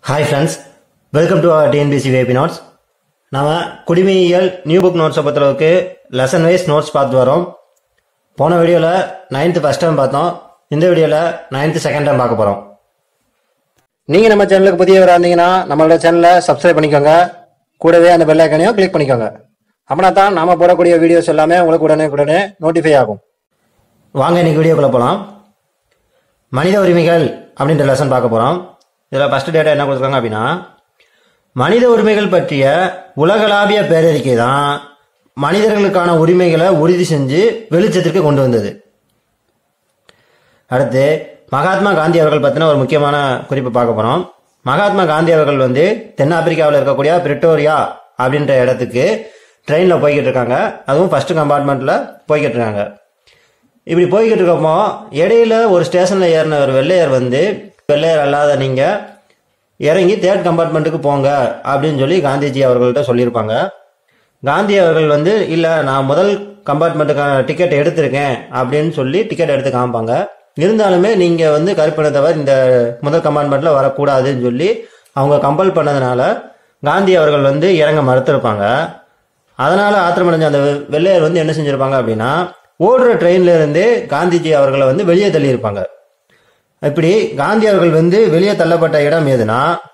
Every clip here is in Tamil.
hi friends welcome to our TNPSC வேபி நோட்ஸ் நாம குடிமையியல் நியூ புக் நோட்ஸை பொறுத்தளவுக்கு லெசன் வைஸ் நோட்ஸ் பார்த்து வரோம் போன வீடியோவில் நைன்த்து ஃபஸ்ட் டைம் பார்த்தோம் இந்த வீடியோவில் நைன்த்து செகண்ட் டைம் பார்க்க போகிறோம் நீங்கள் நம்ம சேனலுக்கு புதியவராக இருந்தீங்கன்னா நம்மளோட சேனலை சப்ஸ்கிரைப் பண்ணிக்கோங்க கூடவே அந்த பெல் ஐக்கனையும் கிளிக் பண்ணிக்கோங்க அப்படின்னா தான் நாம போடக்கூடிய வீடியோஸ் எல்லாமே உங்களுக்கு உடனே உடனே நோட்டிஃபை ஆகும் வாங்க இன்னைக்கு வீடியோக்குள்ளே போகலாம் மனித உரிமைகள் அப்படின்ற லெசன் பார்க்க போகிறோம் இதில் ஃபஸ்ட்டு டேட்டா என்ன கொடுத்துருக்காங்க அப்படின்னா மனித உரிமைகள் பற்றிய உலகளாவிய பேரறிக்கை தான் மனிதர்களுக்கான உரிமைகளை உறுதி செஞ்சு வெளிச்சத்திற்கு கொண்டு வந்தது அடுத்து மகாத்மா காந்தி அவர்கள் பற்றின ஒரு முக்கியமான குறிப்பை பார்க்க போகிறோம் மகாத்மா காந்தி அவர்கள் வந்து தென்னாப்பிரிக்காவில் இருக்கக்கூடிய பிரிட்டோரியா அப்படின்ற இடத்துக்கு ட்ரெயினில் போய்கிட்டு இருக்காங்க அதுவும் ஃபர்ஸ்ட் கம்பார்ட்மெண்ட்டில் போய்கிட்டு இருக்காங்க இப்படி போய்கிட்டு இருக்கப்போ இடையில ஒரு ஸ்டேஷனில் ஏறின ஒரு வெள்ளையர் வந்து வெள்ளையர் அல்லாத நீங்கள் இறங்கி தேர்ட் கம்பார்ட்மெண்ட்டுக்கு போங்க அப்படின்னு சொல்லி காந்திஜி அவர்கள்ட்ட சொல்லியிருப்பாங்க காந்தி அவர்கள் வந்து இல்லை நான் முதல் கம்பார்ட்மெண்ட்டுக்கான டிக்கெட் எடுத்திருக்கேன் அப்படின்னு சொல்லி டிக்கெட் எடுத்து காமிப்பாங்க இருந்தாலுமே நீங்கள் வந்து கருப்பினத்தவர் இந்த முதல் கம்பார்ட்மெண்ட்டில் வரக்கூடாதுன்னு சொல்லி அவங்க கம்பல் பண்ணதுனால காந்தி அவர்கள் வந்து இறங்க மறுத்திருப்பாங்க அதனால ஆத்திரமடைஞ்ச அந்த வெ- வெள்ளையர் வந்து என்ன செஞ்சிருப்பாங்க அப்படின்னா ஓடுற ட்ரெயின்ல இருந்து காந்திஜி அவர்களை வந்து வெளியே தள்ளியிருப்பாங்க இப்படி காந்தி அவர்கள் வந்து வெளியே தள்ளப்பட்ட இடம் எதுனா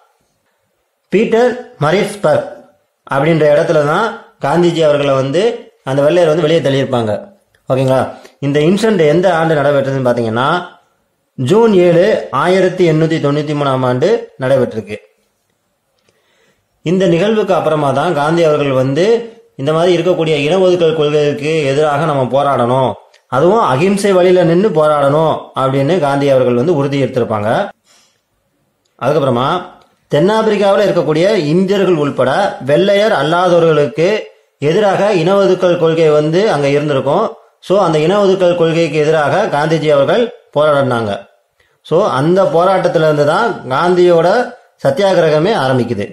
பீட்டர் மரிட்ஸ்பர்க் அப்படின்ற இடத்துல தான் காந்திஜி அவர்களை வந்து அந்த வெள்ளையர் வந்து வெளியே தள்ளியிருப்பாங்க ஓகேங்களா இந்த இன்சிடென்ட் எந்த ஆண்டு நடைபெற்றதுன்னு பார்த்தீங்கன்னா ஜூன் ஏழு ஆயிரத்தி எண்ணூற்றி தொண்ணூற்றி மூணாம் ஆண்டு நடைபெற்றிருக்கு இந்த நிகழ்வுக்கு அப்புறமா தான் காந்தி அவர்கள் வந்து இந்த மாதிரி இருக்கக்கூடிய இன ஒதுக்கல் கொள்கைக்கு எதிராக நம்ம போராடணும் அதுவும் அகிம்சை வழியில நின்று போராடணும் அப்படின்னு காந்தி அவர்கள் வந்து உறுதி எடுத்திருப்பாங்க அதுக்கப்புறமா தென்னாப்பிரிக்காவில் இருக்கக்கூடிய இந்தியர்கள் உள்பட வெள்ளையர் அல்லாதவர்களுக்கு எதிராக இன ஒதுக்கல் கொள்கை வந்து அங்க இருந்திருக்கும் ஸோ அந்த இன ஒதுக்கல் கொள்கைக்கு எதிராக காந்திஜி அவர்கள் போராடினாங்க ஸோ அந்த போராட்டத்திலிருந்து இருந்து தான் காந்தியோட சத்தியாகிரகமே ஆரம்பிக்குது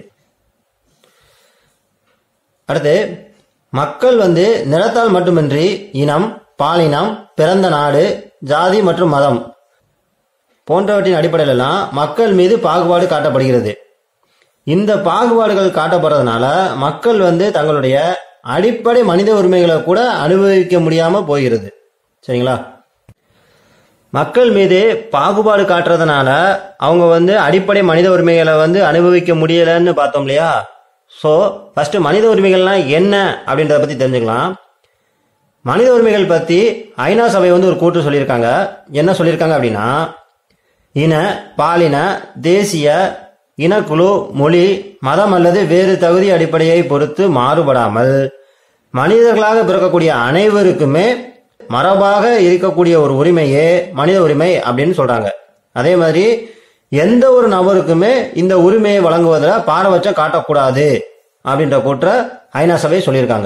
அடுத்து மக்கள் வந்து நிலத்தால் மட்டுமின்றி இனம் பாலினம் பிறந்த நாடு ஜாதி மற்றும் மதம் போன்றவற்றின் அடிப்படையிலெல்லாம் மக்கள் மீது பாகுபாடு காட்டப்படுகிறது இந்த பாகுபாடுகள் காட்டப்படுறதுனால மக்கள் வந்து தங்களுடைய அடிப்படை மனித உரிமைகளை கூட அனுபவிக்க முடியாம போகிறது சரிங்களா மக்கள் மீது பாகுபாடு காட்டுறதுனால அவங்க வந்து அடிப்படை மனித உரிமைகளை வந்து அனுபவிக்க முடியலன்னு பார்த்தோம் இல்லையா ஸோ ஃபர்ஸ்ட் மனித உரிமைகள்னா என்ன அப்படின்றத பத்தி தெரிஞ்சுக்கலாம் மனித உரிமைகள் பத்தி ஐநா சபை வந்து ஒரு கூற்று சொல்லியிருக்காங்க என்ன சொல்லியிருக்காங்க அப்படின்னா இன பாலின தேசிய இனக்குழு மொழி மதம் அல்லது வேறு தகுதி அடிப்படையை பொறுத்து மாறுபடாமல் மனிதர்களாக பிறக்கக்கூடிய அனைவருக்குமே மரபாக இருக்கக்கூடிய ஒரு உரிமையே மனித உரிமை அப்படின்னு சொல்றாங்க அதே மாதிரி எந்த ஒரு நபருக்குமே இந்த உரிமையை வழங்குவதில் பாரபட்சம் காட்டக்கூடாது அப்படின்ற கூற்ற ஐநா சபை சொல்லியிருக்காங்க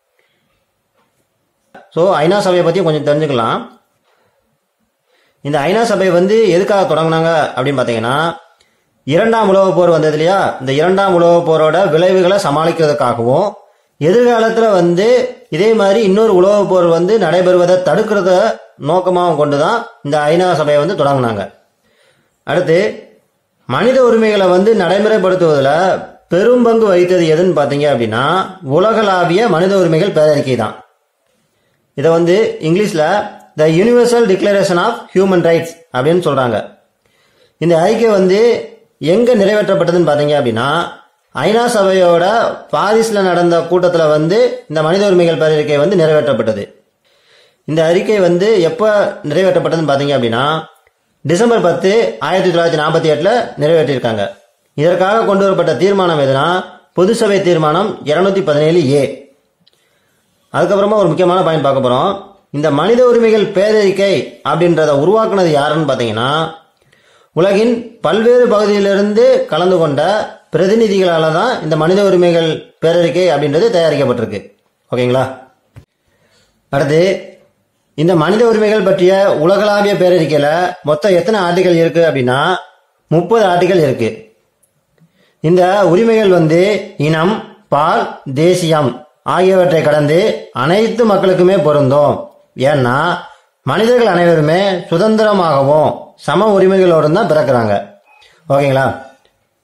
ஸோ ஐநா சபையை பற்றி கொஞ்சம் தெரிஞ்சுக்கலாம் இந்த ஐநா சபை வந்து எதுக்காக தொடங்கினாங்க அப்படின்னு பார்த்தீங்கன்னா இரண்டாம் உலகப் போர் வந்தது இல்லையா இந்த இரண்டாம் உலகப் போரோட விளைவுகளை சமாளிக்கிறதுக்காகவும் எதிர்காலத்தில் வந்து இதே மாதிரி இன்னொரு உலகப் போர் வந்து நடைபெறுவதை தடுக்கிறத நோக்கமாகவும் கொண்டு தான் இந்த ஐநா சபையை வந்து தொடங்கினாங்க அடுத்து மனித உரிமைகளை வந்து நடைமுறைப்படுத்துவதில் பெரும் பங்கு வகித்தது எதுன்னு பார்த்தீங்க அப்படின்னா உலகளாவிய மனித உரிமைகள் பேரறிக்கை தான் இதை வந்து இங்கிலீஷில் the universal declaration of human rights அப்படின்னு சொல்கிறாங்க இந்த அறிக்கை வந்து எங்கே நிறைவேற்றப்பட்டதுன்னு பார்த்தீங்க அப்படின்னா ஐநா சபையோட பாரிஸில் நடந்த கூட்டத்தில் வந்து இந்த மனித உரிமைகள் பேரறிக்கை வந்து நிறைவேற்றப்பட்டது இந்த அறிக்கை வந்து எப்போ நிறைவேற்றப்பட்டதுன்னு பார்த்தீங்க அப்படின்னா டிசம்பர் பத்து ஆயிரத்தி தொள்ளாயிரத்தி நாற்பத்தி எட்டில் நிறைவேற்றியிருக்காங்க இதற்காக கொண்டு வரப்பட்ட தீர்மானம் எதுனா பொதுசபை தீர்மானம் இருநூத்தி பதினேழு ஏ அதுக்கப்புறமா ஒரு முக்கியமான பாயிண்ட் பார்க்க போறோம் இந்த மனித உரிமைகள் பேரறிக்கை அப்படின்றத உருவாக்குனது யாருன்னு பார்த்தீங்கன்னா உலகின் பல்வேறு பகுதியிலிருந்து கலந்து கொண்ட பிரதிநிதிகளால தான் இந்த மனித உரிமைகள் பேரறிக்கை அப்படின்றது தயாரிக்கப்பட்டிருக்கு ஓகேங்களா அடுத்து இந்த மனித உரிமைகள் பற்றிய உலகளாவிய பேரறிக்கையில மொத்தம் எத்தனை ஆர்டிகல் இருக்கு அப்படின்னா முப்பது ஆர்டிகல் இருக்கு இந்த உரிமைகள் வந்து இனம் பால் தேசியம் ஆகியவற்றை கடந்து அனைத்து மக்களுக்குமே பொருந்தும் ஏன்னா மனிதர்கள் அனைவருமே சுதந்திரமாகவும் சம உரிமைகளோடும் தான் பிறக்கிறாங்க ஓகேங்களா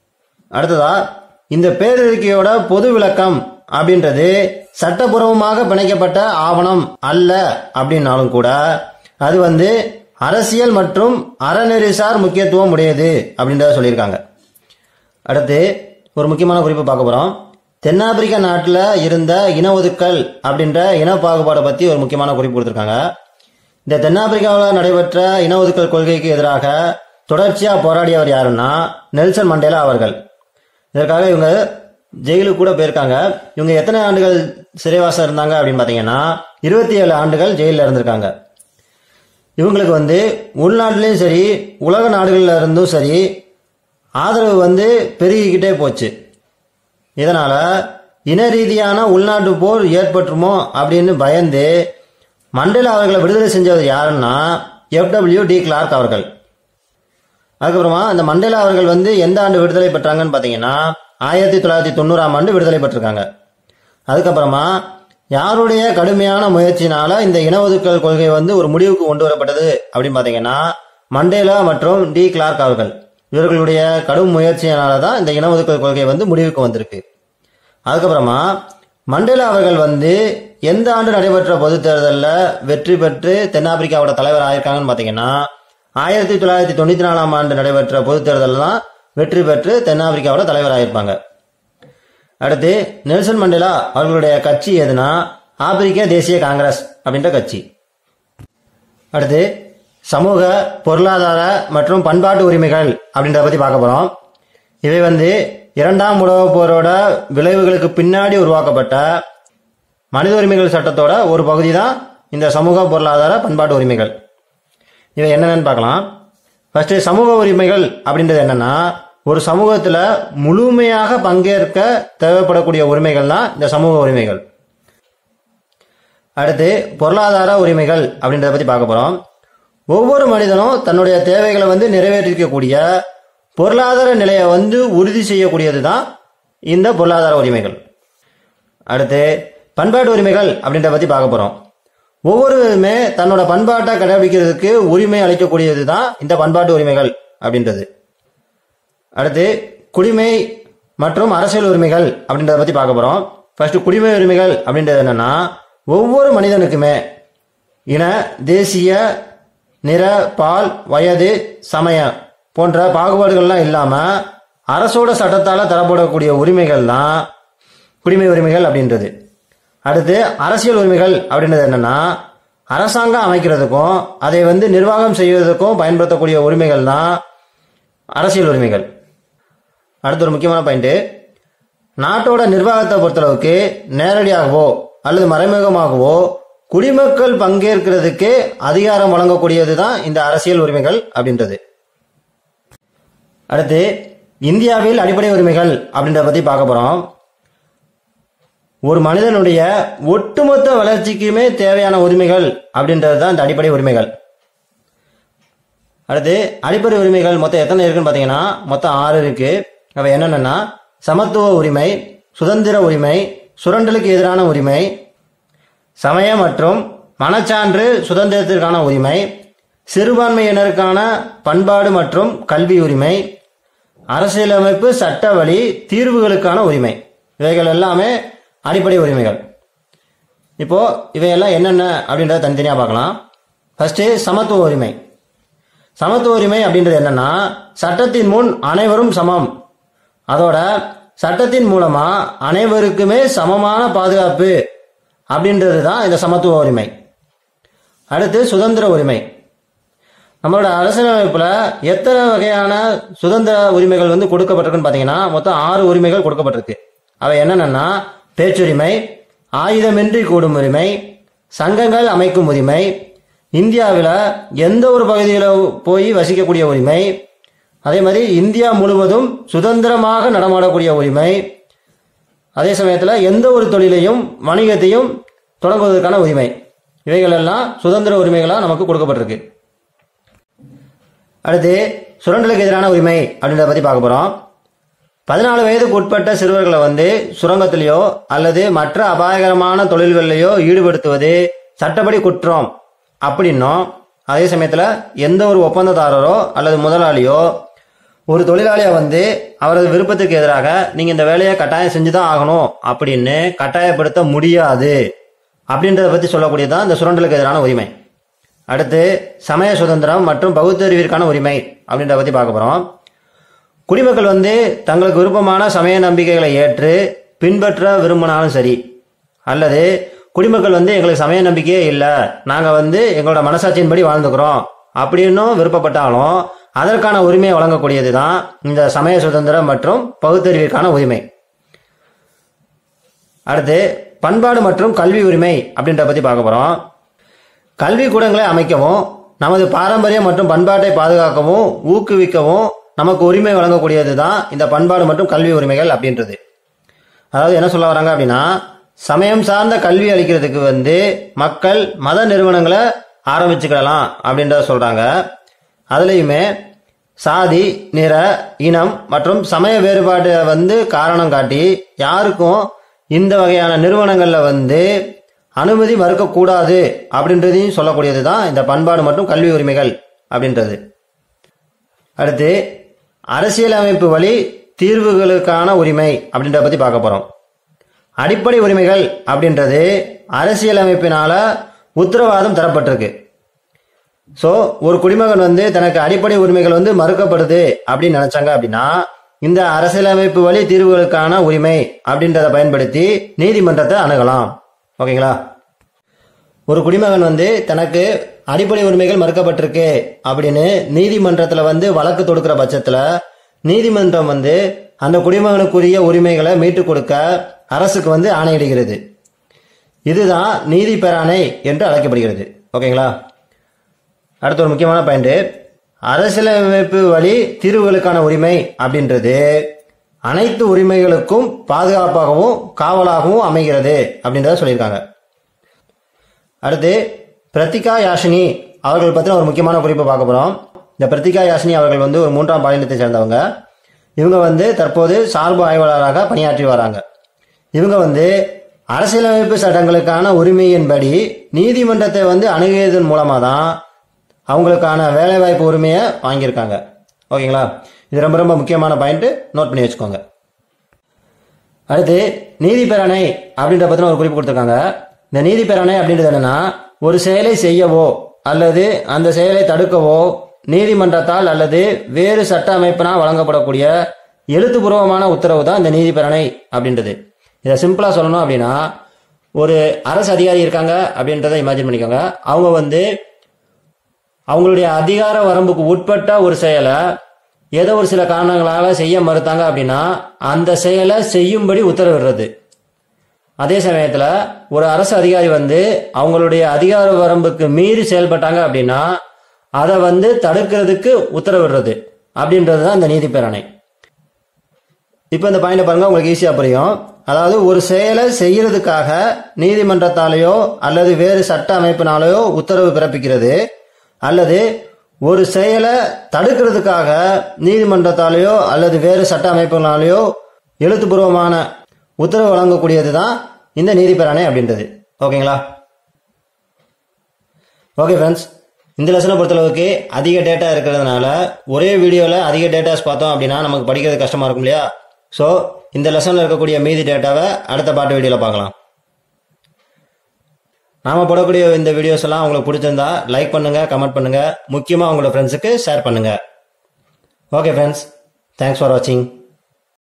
அடுத்ததா இந்த பேரறிக்கையோட பொது விளக்கம் அப்படின்றது சட்டபூர்வமாக பிணைக்கப்பட்ட ஆவணம் அல்ல அப்படின்னாலும் கூட அது வந்து அரசியல் மற்றும் அறநெறிசார் முக்கியத்துவம் உடையது அப்படின்றத சொல்லியிருக்காங்க அடுத்து ஒரு முக்கியமான குறிப்பு பார்க்க போறோம் தென்னாப்பிரிக்கா நாட்டில் இருந்த இன ஒதுக்கல் அப்படின்ற இன பாகுபாடை பற்றி ஒரு முக்கியமான குறிப்பு கொடுத்துருக்காங்க இந்த தென்னாப்பிரிக்காவில் நடைபெற்ற இன ஒதுக்கல் கொள்கைக்கு எதிராக தொடர்ச்சியாக போராடியவர் யாருன்னா நெல்சன் மண்டேலா அவர்கள் இதற்காக இவங்க ஜெயிலுக்கு கூட போயிருக்காங்க இவங்க எத்தனை ஆண்டுகள் சிறைவாசம் இருந்தாங்க அப்படின்னு பார்த்தீங்கன்னா இருபத்தி ஏழு ஆண்டுகள் ஜெயிலில் இருந்திருக்காங்க இவங்களுக்கு வந்து உள்நாட்டிலையும் சரி உலக நாடுகளில் இருந்தும் சரி ஆதரவு வந்து பெருகிக்கிட்டே போச்சு இதனால இன ரீதியான உள்நாட்டு போர் ஏற்பட்டுருமோ அப்படின்னு பயந்து மண்டேலா அவர்களை விடுதலை செஞ்சது யாருன்னா எஃப்டபிள்யூ டி கிளார்க் அவர்கள் அதுக்கப்புறமா அந்த மண்டேலா அவர்கள் வந்து எந்த ஆண்டு விடுதலை பெற்றாங்கன்னு பார்த்தீங்கன்னா ஆயிரத்தி தொள்ளாயிரத்தி தொண்ணூறாம் ஆண்டு விடுதலை பெற்றிருக்காங்க அதுக்கப்புறமா யாருடைய கடுமையான முயற்சினால இந்த இன ஒதுக்கல் கொள்கை வந்து ஒரு முடிவுக்கு கொண்டு வரப்பட்டது அப்படின்னு பார்த்தீங்கன்னா மண்டேலா மற்றும் டி கிளார்க் அவர்கள் இவர்களுடைய கடும் முயற்சியினால தான் இந்த இன ஒதுக்கல் கொள்கை வந்து முடிவுக்கு வந்திருக்கு அதுக்கப்புறமா மண்டேலா அவர்கள் வந்து எந்த ஆண்டு நடைபெற்ற பொதுத் தேர்தலில் வெற்றி பெற்று தென்னாப்பிரிக்காவோட தலைவர் ஆயிருக்காங்கன்னு பார்த்தீங்கன்னா ஆயிரத்தி தொள்ளாயிரத்தி தொண்ணூத்தி நாலாம் ஆண்டு நடைபெற்ற பொதுத் தேர்தலில் தான் வெற்றி பெற்று தென்னாப்பிரிக்காவோட தலைவர் ஆயிருப்பாங்க அடுத்து நெல்சன் மண்டேலா அவர்களுடைய கட்சி எதுனா ஆப்பிரிக்க தேசிய காங்கிரஸ் அப்படின்ற கட்சி அடுத்து சமூக பொருளாதார மற்றும் பண்பாட்டு உரிமைகள் அப்படின்றத பத்தி பார்க்க போறோம் இவை வந்து இரண்டாம் உலகப் போரோட விளைவுகளுக்கு பின்னாடி உருவாக்கப்பட்ட மனித உரிமைகள் சட்டத்தோட ஒரு பகுதி தான் இந்த சமூக பொருளாதார பண்பாட்டு உரிமைகள் இவை என்னென்னு பார்க்கலாம் ஃபர்ஸ்ட் சமூக உரிமைகள் அப்படின்றது என்னன்னா ஒரு சமூகத்துல முழுமையாக பங்கேற்க தேவைப்படக்கூடிய உரிமைகள் தான் இந்த சமூக உரிமைகள் அடுத்து பொருளாதார உரிமைகள் அப்படின்றத பத்தி பார்க்க போறோம் ஒவ்வொரு மனிதனும் தன்னுடைய தேவைகளை வந்து நிறைவேற்றிக்கக்கூடிய பொருளாதார நிலையை வந்து உறுதி செய்யக்கூடியது தான் இந்த பொருளாதார உரிமைகள் அடுத்து பண்பாட்டு உரிமைகள் அப்படின்றத பத்தி பார்க்க போறோம் ஒவ்வொருவருமே தன்னோட பண்பாட்டை கடைபிடிக்கிறதுக்கு உரிமை அளிக்கக்கூடியது தான் இந்த பண்பாட்டு உரிமைகள் அப்படின்றது அடுத்து குடிமை மற்றும் அரசியல் உரிமைகள் அப்படின்றத பத்தி பார்க்க போறோம் ஃபர்ஸ்ட் குடிமை உரிமைகள் அப்படின்றது என்னன்னா ஒவ்வொரு மனிதனுக்குமே இன தேசிய நிற பால் வயது சமய போன்ற பாகுபாடுகள்லாம் இல்லாம அரசோட சட்டத்தால தரப்படக்கூடிய உரிமைகள் தான் குடிமை உரிமைகள் அப்படின்றது அடுத்து அரசியல் உரிமைகள் அப்படின்றது என்னன்னா அரசாங்கம் அமைக்கிறதுக்கும் அதை வந்து நிர்வாகம் செய்வதற்கும் பயன்படுத்தக்கூடிய உரிமைகள் தான் அரசியல் உரிமைகள் அடுத்து ஒரு முக்கியமான பாயிண்ட் நாட்டோட நிர்வாகத்தை பொறுத்தளவுக்கு நேரடியாகவோ அல்லது மறைமுகமாகவோ குடிமக்கள் பங்கேற்கிறதுக்கு அதிகாரம் வழங்கக்கூடியது தான் இந்த அரசியல் உரிமைகள் அப்படின்றது அடுத்து இந்தியாவில் அடிப்படை உரிமைகள் அப்படின்றத பத்தி பார்க்க போறோம் ஒரு மனிதனுடைய ஒட்டுமொத்த வளர்ச்சிக்குமே தேவையான உரிமைகள் அப்படின்றது தான் இந்த அடிப்படை உரிமைகள் அடுத்து அடிப்படை உரிமைகள் மொத்தம் எத்தனை இருக்குன்னு பார்த்தீங்கன்னா மொத்தம் ஆறு இருக்கு அவை என்னென்னா சமத்துவ உரிமை சுதந்திர உரிமை சுரண்டலுக்கு எதிரான உரிமை சமய மற்றும் மனச்சான்று சுதந்திரத்திற்கான உரிமை சிறுபான்மையினருக்கான பண்பாடு மற்றும் கல்வி உரிமை அரசியலமைப்பு சட்ட வழி தீர்வுகளுக்கான உரிமை இவைகள் எல்லாமே அடிப்படை உரிமைகள் இப்போ இவையெல்லாம் என்னென்ன அப்படின்றத தனித்தனியாக பார்க்கலாம் ஃபர்ஸ்ட் சமத்துவ உரிமை சமத்துவ உரிமை அப்படின்றது என்னன்னா சட்டத்தின் முன் அனைவரும் சமம் அதோட சட்டத்தின் மூலமா அனைவருக்குமே சமமான பாதுகாப்பு அப்படின்றது தான் இந்த சமத்துவ உரிமை அடுத்து சுதந்திர உரிமை நம்மளோட அரசியலமைப்புல எத்தனை வகையான சுதந்திர உரிமைகள் வந்து கொடுக்கப்பட்டிருக்குன்னு பார்த்தீங்கன்னா மொத்தம் ஆறு உரிமைகள் கொடுக்கப்பட்டிருக்கு அவை என்னென்னா பேச்சுரிமை ஆயுதமின்றி கூடும் உரிமை சங்கங்கள் அமைக்கும் உரிமை இந்தியாவில் எந்த ஒரு பகுதியில் போய் வசிக்கக்கூடிய உரிமை அதே மாதிரி இந்தியா முழுவதும் சுதந்திரமாக நடமாடக்கூடிய உரிமை அதே சமயத்தில் எந்த ஒரு தொழிலையும் வணிகத்தையும் தொடங்குவதற்கான உரிமை இவைகள் எல்லாம் சுதந்திர உரிமைகளாக நமக்கு கொடுக்கப்பட்டிருக்கு அடுத்து சுரண்டலுக்கு எதிரான உரிமை அப்படின்றத பற்றி பார்க்க போகிறோம் பதினாலு வயதுக்கு உட்பட்ட சிறுவர்களை வந்து சுரங்கத்திலேயோ அல்லது மற்ற அபாயகரமான தொழில்களிலேயோ ஈடுபடுத்துவது சட்டப்படி குற்றம் அப்படின்னும் அதே சமயத்தில் எந்த ஒரு ஒப்பந்ததாரரோ அல்லது முதலாளியோ ஒரு தொழிலாளியை வந்து அவரது விருப்பத்துக்கு எதிராக நீங்க இந்த வேலையை கட்டாயம் செஞ்சுதான் ஆகணும் அப்படின்னு கட்டாயப்படுத்த முடியாது அப்படின்றத பத்தி சொல்லக்கூடியதுதான் இந்த சுரண்டலுக்கு எதிரான உரிமை அடுத்து சமய சுதந்திரம் மற்றும் பகுத்தறிவிற்கான உரிமை அப்படின்றத பத்தி பார்க்க போறோம் குடிமக்கள் வந்து தங்களுக்கு விருப்பமான சமய நம்பிக்கைகளை ஏற்று பின்பற்ற விரும்பினாலும் சரி அல்லது குடிமக்கள் வந்து எங்களுக்கு சமய நம்பிக்கையே இல்லை நாங்கள் வந்து எங்களோட மனசாட்சியின்படி வாழ்ந்துக்கிறோம் அப்படின்னும் விருப்பப்பட்டாலும் அதற்கான உரிமையை வழங்கக்கூடியது தான் இந்த சமய சுதந்திரம் மற்றும் பகுத்தறிவிற்கான உரிமை அடுத்து பண்பாடு மற்றும் கல்வி உரிமை அப்படின்ற பற்றி பார்க்க போகிறோம் கல்வி கூடங்களை அமைக்கவும் நமது பாரம்பரியம் மற்றும் பண்பாட்டை பாதுகாக்கவும் ஊக்குவிக்கவும் நமக்கு உரிமை வழங்கக்கூடியது தான் இந்த பண்பாடு மற்றும் கல்வி உரிமைகள் அப்படின்றது அதாவது என்ன சொல்ல வராங்க அப்படின்னா சமயம் சார்ந்த கல்வி அளிக்கிறதுக்கு வந்து மக்கள் மத நிறுவனங்களை ஆரம்பிச்சுக்கிடலாம் அப்படின்றத சொல்றாங்க அதுலேயுமே சாதி நிற இனம் மற்றும் சமய வேறுபாட்டை வந்து காரணம் காட்டி யாருக்கும் இந்த வகையான நிறுவனங்கள்ல வந்து அனுமதி மறுக்கக்கூடாது அப்படின்றதையும் சொல்லக்கூடியது தான் இந்த பண்பாடு மற்றும் கல்வி உரிமைகள் அப்படின்றது அடுத்து அரசியலமைப்பு வழி தீர்வுகளுக்கான உரிமை அப்படின்றத பத்தி பார்க்க போறோம் அடிப்படை உரிமைகள் அப்படின்றது அரசியலமைப்பினால உத்தரவாதம் தரப்பட்டிருக்கு ஸோ ஒரு குடிமகன் வந்து தனக்கு அடிப்படை உரிமைகள் வந்து மறுக்கப்படுது அப்படின்னு நினைச்சாங்க அப்படின்னா இந்த அரசியலமைப்பு வழி தீர்வுகளுக்கான உரிமை அப்படின்றத பயன்படுத்தி நீதிமன்றத்தை அணுகலாம் ஓகேங்களா ஒரு குடிமகன் வந்து தனக்கு அடிப்படை உரிமைகள் மறுக்கப்பட்டிருக்கு அப்படின்னு நீதிமன்றத்தில் வந்து வழக்கு தொடுக்கிற பட்சத்தில் நீதிமன்றம் வந்து அந்த குடிமகனுக்குரிய உரிமைகளை மீட்டுக் கொடுக்க அரசுக்கு வந்து ஆணையிடுகிறது இதுதான் நீதி பெறானை என்று அழைக்கப்படுகிறது ஓகேங்களா அடுத்த ஒரு முக்கியமான பாயிண்ட் அரசியலமைப்பு வழி தீர்வுகளுக்கான உரிமை அப்படின்றது அனைத்து உரிமைகளுக்கும் பாதுகாப்பாகவும் காவலாகவும் அமைகிறது அப்படின்றத சொல்லியிருக்காங்க அடுத்து பிரத்திகா யாஷினி அவர்கள் பற்றின ஒரு முக்கியமான குறிப்பை பார்க்க போகிறோம் இந்த பிரத்திகா யாஷினி அவர்கள் வந்து ஒரு மூன்றாம் பாலினத்தை சேர்ந்தவங்க இவங்க வந்து தற்போது சார்பு ஆய்வாளராக பணியாற்றி வராங்க இவங்க வந்து அரசியலமைப்பு சட்டங்களுக்கான உரிமையின்படி நீதிமன்றத்தை வந்து அணுகியதன் மூலமாக தான் அவங்களுக்கான வேலைவாய்ப்பு உரிமையை வாங்கியிருக்காங்க ஓகேங்களா இது ரொம்ப ரொம்ப முக்கியமான பாயிண்ட் நோட் பண்ணி வச்சுக்கோங்க அடுத்து நீதி பேரணை அப்படின்ற பத்தின ஒரு குறிப்பு கொடுத்துருக்காங்க இந்த நீதி பேரணை அப்படின்றது என்னன்னா ஒரு செயலை செய்யவோ அல்லது அந்த செயலை தடுக்கவோ நீதிமன்றத்தால் அல்லது வேறு சட்ட அமைப்பினால் வழங்கப்படக்கூடிய எழுத்துப்பூர்வமான உத்தரவு தான் இந்த நீதி பேரணை அப்படின்றது இதை சிம்பிளா சொல்லணும் அப்படின்னா ஒரு அரசு அதிகாரி இருக்காங்க அப்படின்றத இமேஜின் பண்ணிக்கோங்க அவங்க வந்து அவங்களுடைய அதிகார வரம்புக்கு உட்பட்ட ஒரு செயலை ஏதோ ஒரு சில காரணங்களால செய்ய மறுத்தாங்க அப்படின்னா அந்த செயலை செய்யும்படி உத்தரவிடுறது அதே சமயத்துல ஒரு அரசு அதிகாரி வந்து அவங்களுடைய அதிகார வரம்புக்கு மீறி செயல்பட்டாங்க அப்படின்னா அதை வந்து தடுக்கிறதுக்கு உத்தரவிடுறது அப்படின்றது தான் இந்த நீதி பேரணை இப்போ இந்த பாயிண்ட் பாருங்க உங்களுக்கு ஈஸியா புரியும் அதாவது ஒரு செயலை செய்யறதுக்காக நீதிமன்றத்தாலேயோ அல்லது வேறு சட்ட அமைப்பினாலேயோ உத்தரவு பிறப்பிக்கிறது அல்லது ஒரு செயலை தடுக்கிறதுக்காக நீதிமன்றத்தாலேயோ அல்லது வேறு சட்ட அமைப்புகளாலேயோ எழுத்துப்பூர்வமான உத்தரவு வழங்கக்கூடியது தான் இந்த நீதிபேரணை அப்படின்றது ஓகேங்களா ஓகே ஃப்ரெண்ட்ஸ் இந்த லெசனை பொறுத்தளவுக்கு அதிக டேட்டா இருக்கிறதுனால ஒரே வீடியோவில் அதிக டேட்டாஸ் பார்த்தோம் அப்படின்னா நமக்கு படிக்கிறது கஷ்டமாக இருக்கும் இல்லையா ஸோ இந்த லெசனில் இருக்கக்கூடிய மீதி டேட்டாவை அடுத்த பாட்டு வீடியோவில் பார்க்கலாம் நாம போடக்கூடிய இந்த வீடியோஸ் எல்லாம் உங்களுக்கு பிடிச்சிருந்தா லைக் பண்ணுங்க கமெண்ட் பண்ணுங்க முக்கியமாக உங்களோட ஃப்ரெண்ட்ஸுக்கு ஷேர் பண்ணுங்க ஓகே ஃப்ரெண்ட்ஸ் தேங்க்ஸ் ஃபார் வாட்சிங்